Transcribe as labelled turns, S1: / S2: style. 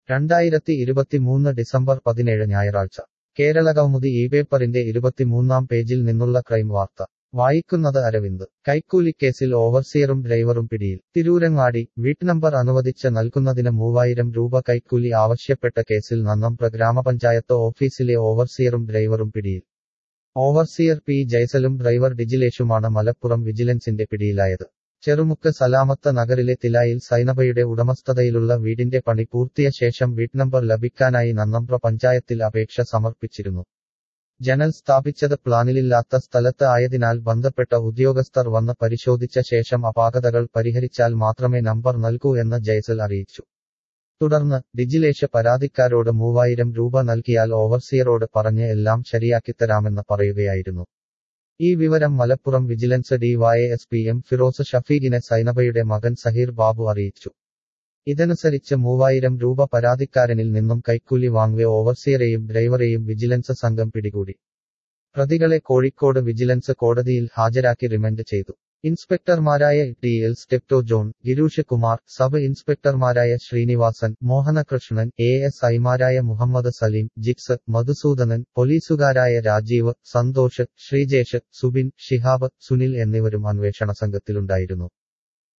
S1: രണ്ടായിരത്തി ഇരുപത്തിമൂന്ന് ഡിസംബർ പതിനേഴ് ഞായറാഴ്ച കേരളകൗമുദി ഈ പേപ്പറിന്റെ ഇരുപത്തിമൂന്നാം പേജിൽ നിന്നുള്ള ക്രൈം വാർത്ത വായിക്കുന്നത് അരവിന്ദ് കൈക്കൂലിക്കേസിൽ ഓവർസിയറും ഡ്രൈവറും പിടിയിൽ തിരൂരങ്ങാടി വീട്ടുനമ്പർ അനുവദിച്ച് നൽകുന്നതിന് മൂവായിരം രൂപ കൈക്കൂലി ആവശ്യപ്പെട്ട കേസിൽ നന്നമ്പ്ര ഗ്രാമപഞ്ചായത്ത് ഓഫീസിലെ ഓവർസിയറും ഡ്രൈവറും പിടിയിൽ ഓവർസിയർ പി ജയ്സലും ഡ്രൈവർ ഡിജിലേഷുമാണ് മലപ്പുറം വിജിലൻസിന്റെ പിടിയിലായത് ചെറുമുക്ക് സലാമത്ത നഗറിലെ തിലായിൽ സൈനബയുടെ ഉടമസ്ഥതയിലുള്ള വീടിന്റെ പണി പൂർത്തിയ ശേഷം വീട്ടുനമ്പർ ലഭിക്കാനായി നന്നമ്പ്ര പഞ്ചായത്തിൽ അപേക്ഷ സമർപ്പിച്ചിരുന്നു ജനൽ സ്ഥാപിച്ചത് പ്ലാനിലില്ലാത്ത സ്ഥലത്ത് ആയതിനാൽ ബന്ധപ്പെട്ട ഉദ്യോഗസ്ഥർ വന്ന് പരിശോധിച്ച ശേഷം അപാകതകൾ പരിഹരിച്ചാൽ മാത്രമേ നമ്പർ നൽകൂ എന്ന് ജയ്സൽ അറിയിച്ചു തുടർന്ന് ഡിജിലേഷ പരാതിക്കാരോട് മൂവായിരം രൂപ നൽകിയാൽ ഓവർസിയറോട് പറഞ്ഞ് എല്ലാം ശരിയാക്കിത്തരാമെന്ന് പറയുകയായിരുന്നു ഈ വിവരം Malappuram vigilance DYSP M Firoz ഷഫീഖിനെ സൈനബയുടെ മകൻ സഹീർ ബാബു അറിയിച്ചു ഇതനുസരിച്ച് മൂവായിരം രൂപ പരാതിക്കാരനിൽ നിന്നും കൈക്കൂലി വാങ്ങുക ഓവർസിയറെയും ഡ്രൈവറെയും വിജിലൻസ് സംഘം പിടികൂടി പ്രതികളെ കോഴിക്കോട് വിജിലൻസ് കോടതിയിൽ ഹാജരാക്കി റിമൻഡ് ചെയ്തു ഇൻസ്പെക്ടർമാരായ T L Steptoe John Girish Kumar sub ഇൻസ്പെക്ടർമാരായ ശ്രീനിവാസൻ മോഹനകൃഷ്ണൻ എ എസ് ഐമാരായ മുഹമ്മദ് സലീം ജിക്സ് മധുസൂദനൻ പോലീസുകാരായ രാജീവ് സന്തോഷ് ശ്രീജേഷ് സുബിൻ ഷിഹാബ് സുനിൽ എന്നിവരും അന്വേഷണ സംഘത്തിലുണ്ടായിരുന്നു